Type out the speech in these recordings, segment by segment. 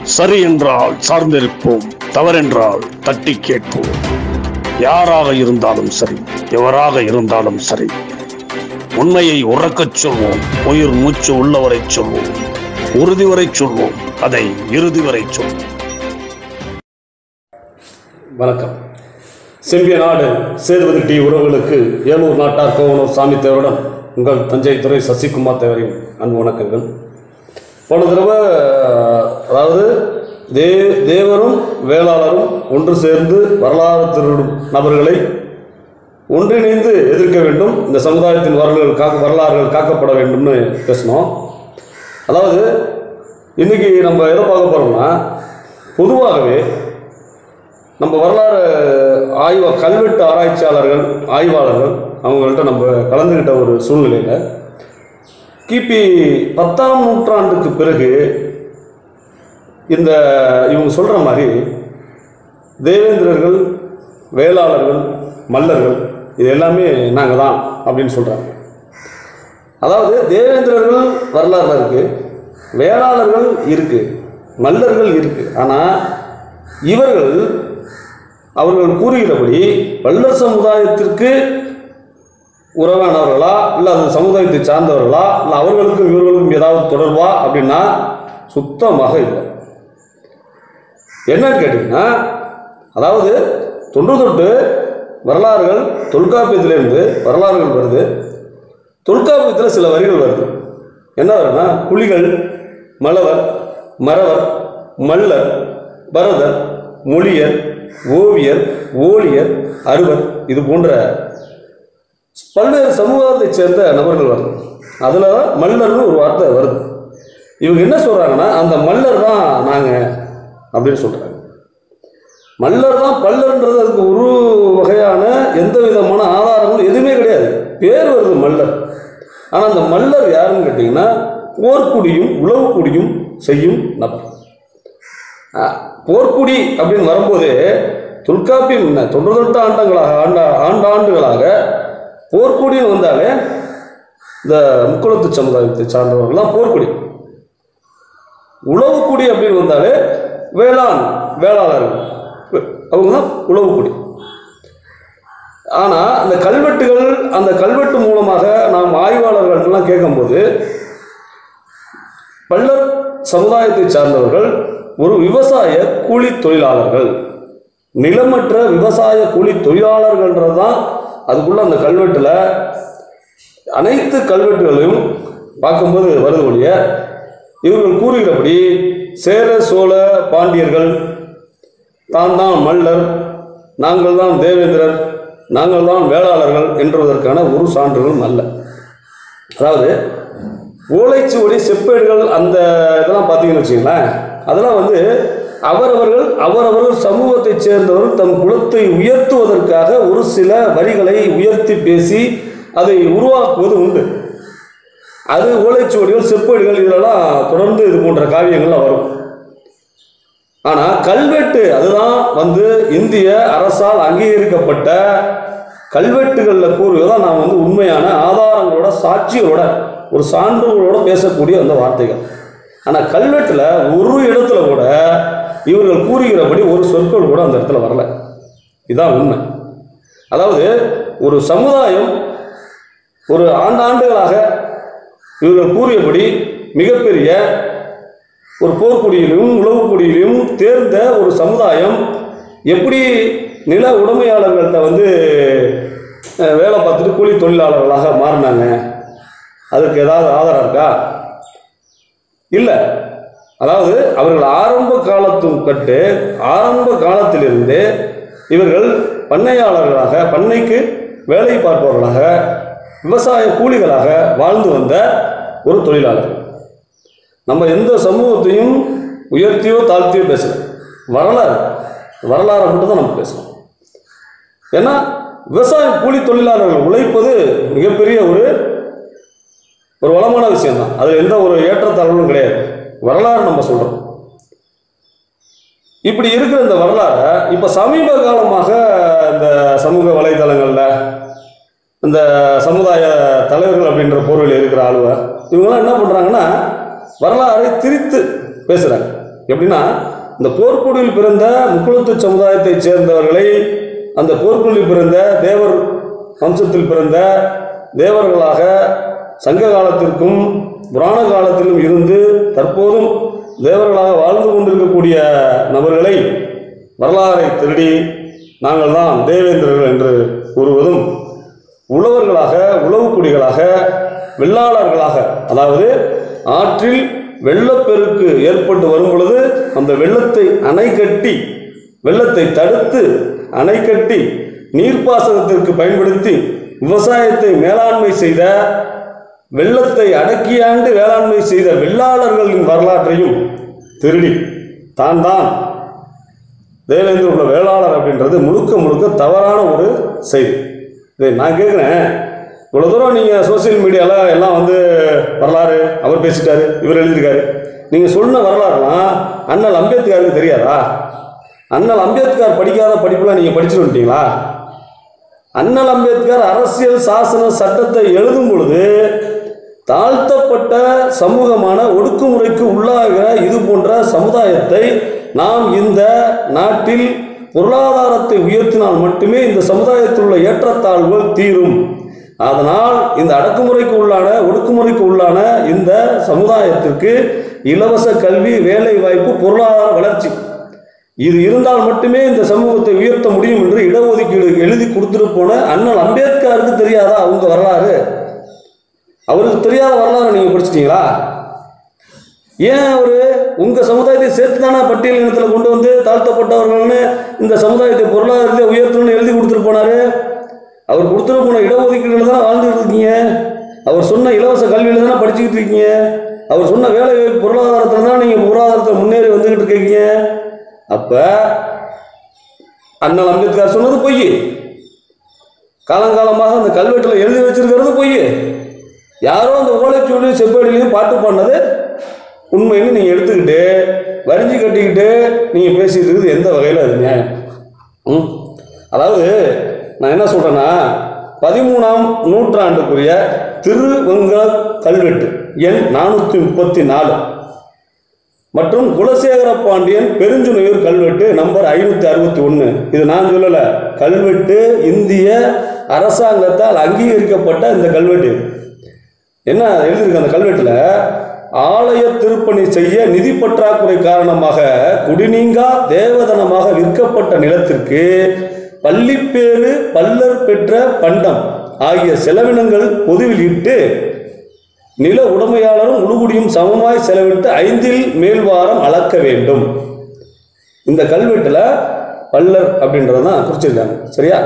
சரி என்றால் சார்ந்திருப்போம் தவறென்றால் தட்டி கேட்போம் யாராக இருந்தாலும் சரி எவராக இருந்தாலும் சரி உண்மையை உறக்கச் சொல்வோம் உயிர் மூச்சு உள்ளவரை சொல்வோம் உறுதி வரை சொல்வோம் அதை இறுதி வரை சொல்வோம் வணக்கம் செம்பிய நாடு சேதுபதி டி உறவுகளுக்கு ஏலூர் நாட்டார் கோவனூர் சாமி தேவருடன் உங்கள் தஞ்சை துறை சசிகுமார் தேவரின் அன்பு வணக்கங்கள் போன தடவை அதாவது தே தேவரும் வேளாளரும் ஒன்று சேர்ந்து வரலாறு திருடும் நபர்களை ஒன்றிணைந்து எதிர்க்க வேண்டும் இந்த சமுதாயத்தின் வரலாறுகள் காக்க வரலாறுகள் காக்கப்பட வேண்டும்னு பேசினோம் அதாவது இன்றைக்கி நம்ம எதை பார்க்க போகிறோம்னா பொதுவாகவே நம்ம வரலாறு ஆய்வ கல்வெட்டு ஆராய்ச்சியாளர்கள் ஆய்வாளர்கள் அவங்கள்ட்ட நம்ம கலந்துக்கிட்ட ஒரு சூழ்நிலையில் கிபி பத்தாம் நூற்றாண்டுக்கு பிறகு இந்த இவங்க சொல்கிற மாதிரி தேவேந்திரர்கள் வேளாளர்கள் மல்லர்கள் இது எல்லாமே நாங்கள் தான் அப்படின்னு சொல்கிறாங்க அதாவது தேவேந்திரர்கள் வரலாறுல இருக்குது வேளாளர்கள் இருக்குது மல்லர்கள் இருக்குது ஆனால் இவர்கள் அவர்கள் கூறுகிறபடி வள்ளல் சமுதாயத்திற்கு உறவானவர்களா இல்லை அந்த சமுதாயத்தை சார்ந்தவர்களா இல்லை அவர்களுக்கும் இவர்களுக்கும் ஏதாவது தொடர்பா அப்படின்னா சுத்தமாக இல்லை என்னன்னு கேட்டிங்கன்னா அதாவது தொன்று தொட்டு வரலாறுகள் தொல்காப்பியத்திலேருந்து வரலாறுகள் வருது தொல்காப்பியத்தில் சில வரிகள் வருது என்ன வருதுன்னா புலிகள் மலவர் மறவர் மல்லர் பரதர் மொழியர் ஓவியர் ஓலியர் அறுவர் இது போன்ற பல்வேறு சமூகத்தைச் சேர்ந்த நபர்கள் வருது அதில் மல்லர்னு ஒரு வார்த்தை வருது இவங்க என்ன சொல்கிறாங்கன்னா அந்த மல்லர் தான் நாங்கள் அப்படின்னு சொல்கிறாங்க மல்லர் தான் பல்லர்ன்றது அதுக்கு ஒரு வகையான எந்த விதமான ஆதாரங்களும் எதுவுமே கிடையாது பேர் வருது மல்லர் ஆனால் அந்த மல்லர் யாருன்னு கேட்டிங்கன்னா போர்க்குடியும் உளவுக்குடியும் செய்யும் நபர் அஹ், போர்க்குடி அப்படின்னு வரும்போதே தொல்காப்பியம் என்ன தொன்று தொட்ட ஆண்டங்களாக ஆண்டா ஆண்டாண்டுகளாக போர்க்குடின்னு வந்தாலே இந்த முக்குளத்து சமுதாயத்தை சார்ந்தவர்கள்லாம் போர்க்குடி உழவுக்குடி அப்படின்னு வந்தாலே வேளாண் வேளாளர்கள் அவங்க தான் உழவுக்குடி ஆனால் அந்த கல்வெட்டுகள் அந்த கல்வெட்டு மூலமாக நாம் ஆய்வாளர்கள்லாம் கேட்கும்போது பல்லர் சமுதாயத்தை சார்ந்தவர்கள் ஒரு விவசாய கூலி தொழிலாளர்கள் நிலமற்ற விவசாய கூலி தொழிலாளர்கள்ன்றது தான் அதுக்குள்ள அந்த கல்வெட்டில் அனைத்து கல்வெட்டுகளையும் பார்க்கும்போது வருது ஒழிய இவர்கள் கூறுகிறபடி சேர சோழ பாண்டியர்கள் தான் தான் மல்லர் நாங்கள் தான் தேவேந்திரர் நாங்கள் தான் வேளாளர்கள் என்பதற்கான ஒரு சான்றுகளும் அல்ல அதாவது ஓலைச்சுவடி செப்பேடுகள் அந்த இதெல்லாம் பார்த்தீங்கன்னு வச்சுங்களேன் அதெல்லாம் வந்து அவரவர்கள் அவரவர்கள் சமூகத்தைச் சேர்ந்தவர்கள் தம் குலத்தை உயர்த்துவதற்காக ஒரு சில வரிகளை உயர்த்தி பேசி அதை உருவாக்குவது உண்டு அது ஓலைச்சுவடிகள் செப்பேடுகள் இதெல்லாம் தொடர்ந்து இது போன்ற காவியங்கள்லாம் வரும் ஆனால் கல்வெட்டு அதுதான் வந்து இந்திய அரசால் அங்கீகரிக்கப்பட்ட கல்வெட்டுகளில் கூறுவதான் நாம் வந்து உண்மையான ஆதாரங்களோட சாட்சிகளோட ஒரு சான்றுகளோட பேசக்கூடிய அந்த வார்த்தைகள் ஆனால் கல்வெட்டில் ஒரு இடத்துல கூட இவர்கள் கூறுகிறபடி ஒரு சொற்கள் கூட அந்த இடத்துல வரல இதுதான் உண்மை அதாவது ஒரு சமுதாயம் ஒரு ஆண்டாண்டுகளாக இவர்கள் கூறியபடி மிகப்பெரிய ஒரு போர்க்குடியிலும் உளவுக்குடியிலும் தேர்ந்த ஒரு சமுதாயம் எப்படி நில உடைமையாளர்கள்ட்ட வந்து அஹ், வேலை பார்த்துட்டு கூலி தொழிலாளர்களாக மாறினாங்க அதுக்கு ஏதாவது ஆதாரம் இருக்கா இல்லை அதாவது அவர்கள் ஆரம்ப காலத்தும் கட்டு ஆரம்ப காலத்திலிருந்து இவர்கள் பண்ணையாளர்களாக பண்ணைக்கு வேலை பார்ப்பவர்களாக விவசாய கூலிகளாக வாழ்ந்து வந்த ஒரு தொழிலாளர்கள் நம்ம எந்த சமூகத்தையும் உயர்த்தியோ தாழ்த்தியோ பேசல வரலாறு வரலாறை மட்டும் தான் நம்ம பேசுகிறோம் ஏன்னா விவசாய கூலி தொழிலாளர்கள் உழைப்பது மிகப்பெரிய ஒரு ஒரு வளமான விஷயம்தான் அதில் எந்த ஒரு ஏற்றத்தாழ்வும் கிடையாது வரலாறு நம்ம சொல்கிறோம் இப்படி இருக்கிற இந்த வரலாறை இப்போ சமீப காலமாக இந்த சமூக வலைதளங்களில் இந்த சமுதாய தலைவர்கள் அப்படின்ற பொருளில் இருக்கிற ஆளுவ இவங்கெல்லாம் என்ன பண்ணுறாங்கன்னா வரலாறை திரித்து பேசுகிறாங்க எப்படின்னா இந்த போர்க்குடியில் பிறந்த முக்குளத்து சமுதாயத்தைச் சேர்ந்தவர்களை அந்த போர்க்குடியில் பிறந்த தேவர் வம்சத்தில் பிறந்த தேவர்களாக சங்க காலத்திற்கும் புராண காலத்திலும் இருந்து தற்போதும் தேவர்களாக வாழ்ந்து கொண்டிருக்கக்கூடிய நபர்களை வரலாறை திருடி நாங்கள் தான் தேவேந்திரர்கள் என்று கூறுவதும் உழவர்களாக உழவுக்குடிகளாக வெள்ளாளர்களாக அதாவது ஆற்றில் வெள்ளப்பெருக்கு ஏற்பட்டு வரும் பொழுது அந்த வெள்ளத்தை அணை கட்டி வெள்ளத்தை தடுத்து அணை கட்டி நீர்ப்பாசனத்திற்கு பயன்படுத்தி விவசாயத்தை மேலாண்மை செய்த வெள்ளத்தை அடக்கியாண்டு வேளாண்மை செய்த வெள்ளாளர்களின் வரலாற்றையும் திருடி தான் தான் தேவேந்திர உள்ள வேளாளர் அப்படின்றது முழுக்க முழுக்க தவறான ஒரு செய்தி இதை நான் கேட்குறேன் இவ்வளோ தூரம் நீங்கள் சோஷியல் மீடியாவில் எல்லாம் வந்து வரலாறு அவர் பேசிட்டாரு இவர் எழுதியிருக்காரு நீங்கள் சொன்ன வரலாறுலாம் அண்ணல் அம்பேத்கருக்கு தெரியாதா அண்ணல் அம்பேத்கர் படிக்காத படிப்புலாம் நீங்கள் படிச்சுட்டு வந்துட்டீங்களா அண்ணல் அம்பேத்கர் அரசியல் சாசன சட்டத்தை எழுதும் பொழுது தாழ்த்தப்பட்ட சமூகமான ஒடுக்குமுறைக்கு உள்ளாகிற இது போன்ற சமுதாயத்தை நாம் இந்த நாட்டில் பொருளாதாரத்தை உயர்த்தினால் மட்டுமே இந்த சமுதாயத்தில் உள்ள ஏற்றத்தாழ்வுகள் தீரும் அதனால் இந்த அடக்குமுறைக்கு உள்ளான ஒடுக்குமுறைக்கு உள்ளான இந்த சமுதாயத்திற்கு இலவச கல்வி வேலை வாய்ப்பு பொருளாதார வளர்ச்சி இது இருந்தால் மட்டுமே இந்த சமூகத்தை உயர்த்த முடியும் என்று இடஒதுக்கீடு எழுதி கொடுத்துட்டு போன அண்ணல் அம்பேத்கருக்கு தெரியாதா அவங்க வரலாறு அவருக்கு தெரியாத வரலாறு நீங்கள் படிச்சிட்டீங்களா ஏன் அவர் உங்கள் சமுதாயத்தை சேர்த்து தானே பட்டியல் இனத்தில் கொண்டு வந்து தாழ்த்தப்பட்டவர்கள்னு இந்த சமுதாயத்தை பொருளாதாரத்தை உயர்த்தணும்னு எழுதி கொடுத்துட்டு போனார் அவர் கொடுத்துட்டு போன இடஒதுக்கீடுல தானே வாழ்ந்துட்டு இருக்கீங்க அவர் சொன்ன இலவச கல்வியில் தானே படிச்சுக்கிட்டு இருக்கீங்க அவர் சொன்ன வேலை வாய்ப்பு பொருளாதாரத்தில் தான் நீங்கள் பொருளாதாரத்தில் முன்னேறி வந்துக்கிட்டு இருக்கீங்க அப்போ அண்ணல் அம்பேத்கர் சொன்னது பொய் காலங்காலமாக அந்த கல்வெட்டில் எழுதி வச்சிருக்கிறது பொய் யாரோ அந்த ஓலைச்சுவடியும் செப்பேடிலையும் பாட்டு பாடினது உண்மைன்னு நீங்கள் எடுத்துக்கிட்டு வரிஞ்சு கட்டிக்கிட்டு நீங்கள் பேசிட்டு இருக்குது எந்த வகையில் அது நியாயம் ம் அதாவது நான் என்ன சொல்கிறேன்னா பதிமூணாம் நூற்றாண்டுக்குரிய திருவங்க கல்வெட்டு எண் நானூற்றி முப்பத்தி நாலு மற்றும் குலசேகர பாண்டியன் பெருஞ்சுனையூர் கல்வெட்டு நம்பர் ஐநூற்றி அறுபத்தி ஒன்று இது நான் சொல்லலை கல்வெட்டு இந்திய அரசாங்கத்தால் அங்கீகரிக்கப்பட்ட இந்த கல்வெட்டு இது. என்ன எழுதியிருக்கு அந்த கல்வெட்டில் ஆலய திருப்பணி செய்ய நிதி பற்றாக்குறை காரணமாக குடிநீங்கா தேவதனமாக விற்கப்பட்ட நிலத்திற்கு பள்ளிப்பேறு பல்லர் பெற்ற பண்டம் ஆகிய செலவினங்கள் பொதுவில் இட்டு நில உடைமையாளரும் உழுகுடியும் சமமாய் செலவிட்டு ஐந்தில் மேல்வாரம் அளக்க வேண்டும் இந்த கல்வெட்டில் பல்லர் அப்படின்றது தான் குறிச்சிருக்காங்க சரியா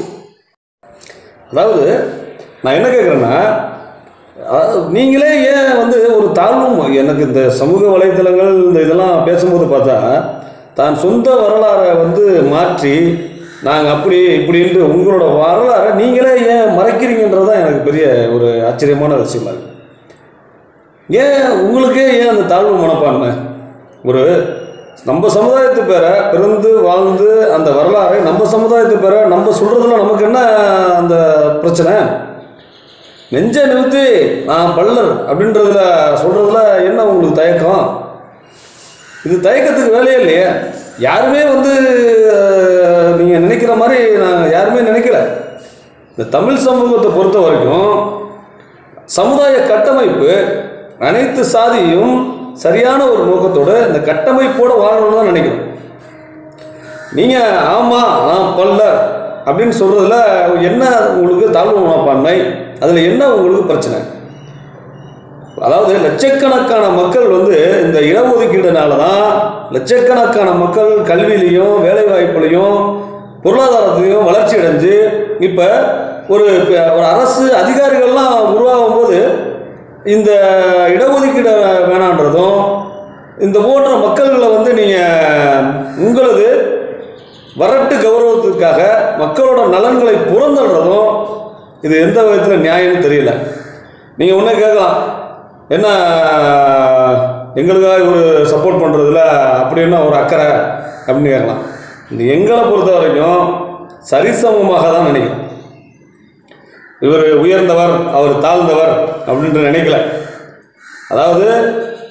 அதாவது நான் என்ன கேட்குறேன்னா அதாவது நீங்களே ஏன் வந்து ஒரு தாழ்வும் எனக்கு இந்த சமூக வலைத்தளங்கள் இந்த இதெல்லாம் பேசும்போது பார்த்தா தான் சொந்த வரலாறை வந்து மாற்றி நாங்கள் அப்படி இப்படின்ட்டு உங்களோட வரலாறை நீங்களே ஏன் மறைக்கிறீங்கன்றது தான் எனக்கு பெரிய ஒரு ஆச்சரியமான விஷயமா இருக்கு ஏன் உங்களுக்கே ஏன் அந்த தாழ்வு மனப்பான்மை ஒரு நம்ம சமுதாயத்து பேரை பிறந்து வாழ்ந்து அந்த வரலாறை நம்ம சமுதாயத்து பேரை நம்ம சொல்கிறதுல நமக்கு என்ன அந்த பிரச்சனை நெஞ்ச நிறுத்தி நான் பல்லர் அப்படின்றதுல சொல்கிறதுல என்ன உங்களுக்கு தயக்கம் இது தயக்கத்துக்கு வேலையே இல்லையே யாருமே வந்து நீங்கள் நினைக்கிற மாதிரி நான் யாருமே நினைக்கல இந்த தமிழ் சமூகத்தை பொறுத்த வரைக்கும் சமுதாய கட்டமைப்பு அனைத்து சாதியும் சரியான ஒரு நோக்கத்தோடு இந்த கட்டமைப்போடு வாழணும்னு தான் நினைக்கிறோம் நீங்கள் ஆமாம் நான் பல்லர் அப்படின்னு சொல்கிறதுல என்ன உங்களுக்கு தாழ்வு மனப்பான்மை அதில் என்ன உங்களுக்கு பிரச்சனை அதாவது லட்சக்கணக்கான மக்கள் வந்து இந்த இடஒதுக்கீடுனால தான் லட்சக்கணக்கான மக்கள் கல்வியிலையும் வேலைவாய்ப்புலையும் பொருளாதாரத்திலையும் வளர்ச்சி அடைஞ்சு இப்போ ஒரு இப்ப ஒரு அரசு அதிகாரிகள்லாம் உருவாகும் போது இந்த இடஒதுக்கீடு வேணான்றதும் இந்த போன்ற மக்கள்களை வந்து நீங்கள் உங்களது வரட்டு கௌரவத்திற்காக மக்களோட நலன்களை புறந்தள்ளுறதும் இது எந்த விதத்தில் நியாயம்னு தெரியல நீங்கள் ஒன்றே கேட்கலாம் என்ன எங்களுக்காக ஒரு சப்போர்ட் பண்ணுறதுல அப்படி என்ன ஒரு அக்கறை அப்படின்னு கேட்கலாம் இந்த எங்களை பொறுத்த வரைக்கும் சரிசமமாக தான் நினைக்கிறேன் இவர் உயர்ந்தவர் அவர் தாழ்ந்தவர் அப்படின்ட்டு நினைக்கல அதாவது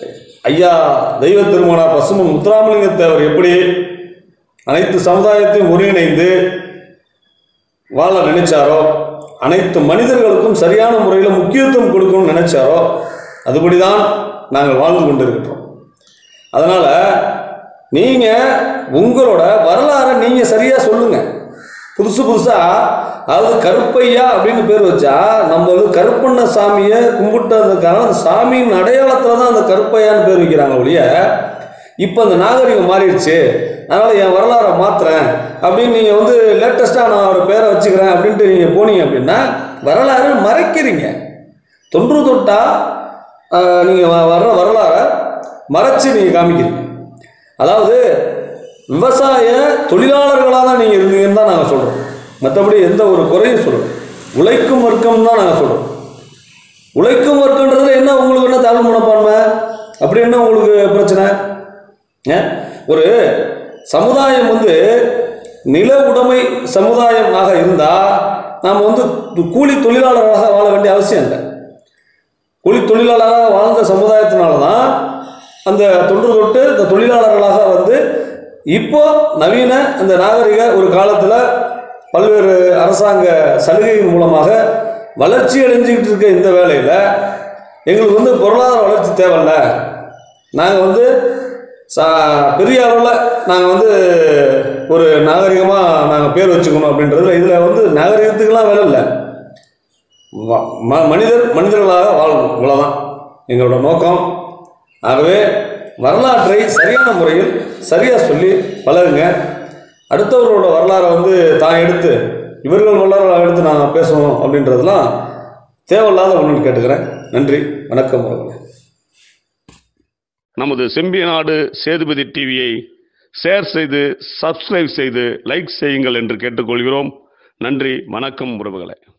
ஐயா தெய்வ திருமணார் பசுமன் முத்துராமலிங்க தேவர் எப்படி அனைத்து சமுதாயத்தையும் ஒருங்கிணைந்து வாழ நினைச்சாரோ அனைத்து மனிதர்களுக்கும் சரியான முறையில் முக்கியத்துவம் கொடுக்கணும்னு நினைச்சாரோ அதுபடிதான் நாங்கள் வாழ்ந்து கொண்டிருக்கிறோம் அதனால் நீங்கள் உங்களோட வரலாறை நீங்கள் சரியாக சொல்லுங்கள் புதுசு புதுசாக அதாவது கருப்பையா அப்படின்னு பேர் வச்சா நம்ம வந்து கருப்பண்ண சாமியை கும்பிட்டதுக்கான அந்த சாமியின் அடையாளத்தில் தான் அந்த கருப்பையான்னு பேர் வைக்கிறாங்க ஒழிய இப்போ அந்த நாகரிகம் மாறிடுச்சு அதனால் என் வரலாறை மாற்றுறேன் அப்படின்னு நீங்கள் வந்து லேட்டஸ்ட்டாக நான் ஒரு பேரை வச்சுக்கிறேன் அப்படின்ட்டு நீங்கள் போனீங்க அப்படின்னா வரலாறு மறைக்கிறீங்க தொன்று தொட்டா நீங்கள் வர்ற வரலாறை மறைச்சு நீங்கள் காமிக்கிறீங்க அதாவது விவசாய தொழிலாளர்களாக தான் நீங்கள் இருந்தீங்கன்னு தான் நாங்கள் சொல்கிறோம் மற்றபடி எந்த ஒரு குறையும் சொல்கிறோம் உழைக்கும் வர்க்கம் தான் நாங்கள் சொல்கிறோம் உழைக்கும் வர்க்கன்றதுல என்ன உங்களுக்கு என்ன தாழ்வு மனப்பான்மை அப்படி என்ன உங்களுக்கு பிரச்சனை ஏன்? ஒரு சமுதாயம் வந்து நில உடைமை சமுதாயமாக இருந்தால் நாம் வந்து கூலி தொழிலாளர்களாக வாழ வேண்டிய அவசியம் இல்லை கூலி தொழிலாளராக வாழ்ந்த சமுதாயத்தினால தான் அந்த தொன்று தொட்டு இந்த தொழிலாளர்களாக வந்து இப்போ நவீன இந்த நாகரிக ஒரு காலத்தில் பல்வேறு அரசாங்க சலுகையின் மூலமாக வளர்ச்சி அடைஞ்சிக்கிட்டு இருக்க இந்த வேலையில் எங்களுக்கு வந்து பொருளாதார வளர்ச்சி தேவையில்ல நாங்கள் வந்து சா பெரிய அளவில் நாங்கள் வந்து ஒரு நாகரிகமாக நாங்கள் பேர் வச்சுக்கணும் அப்படின்றதுல இதில் வந்து நாகரிகத்துக்கெல்லாம் வேலை இல்லை வ- ம- மனிதர் மனிதர்களாக வாழணும் இவ்வளோதான் எங்களோட நோக்கம் ஆகவே வரலாற்றை சரியான முறையில் சரியாக சொல்லி பழகுங்க அடுத்தவர்களோட வரலாறை வந்து தான் எடுத்து இவர்கள் வரலாறை எடுத்து நான் பேசணும் அப்படின்றதெல்லாம் தேவையில்லாத ஒன்றுன்னு கேட்டுக்கிறேன் நன்றி வணக்கம் உறவுகளே நமது செம்பியநாடு சேதுபதி டிவியை ஷேர் செய்து சப்ஸ்கிரைப் செய்து லைக் செய்யுங்கள் என்று கேட்டுக்கொள்கிறோம் நன்றி வணக்கம் உறவுகளே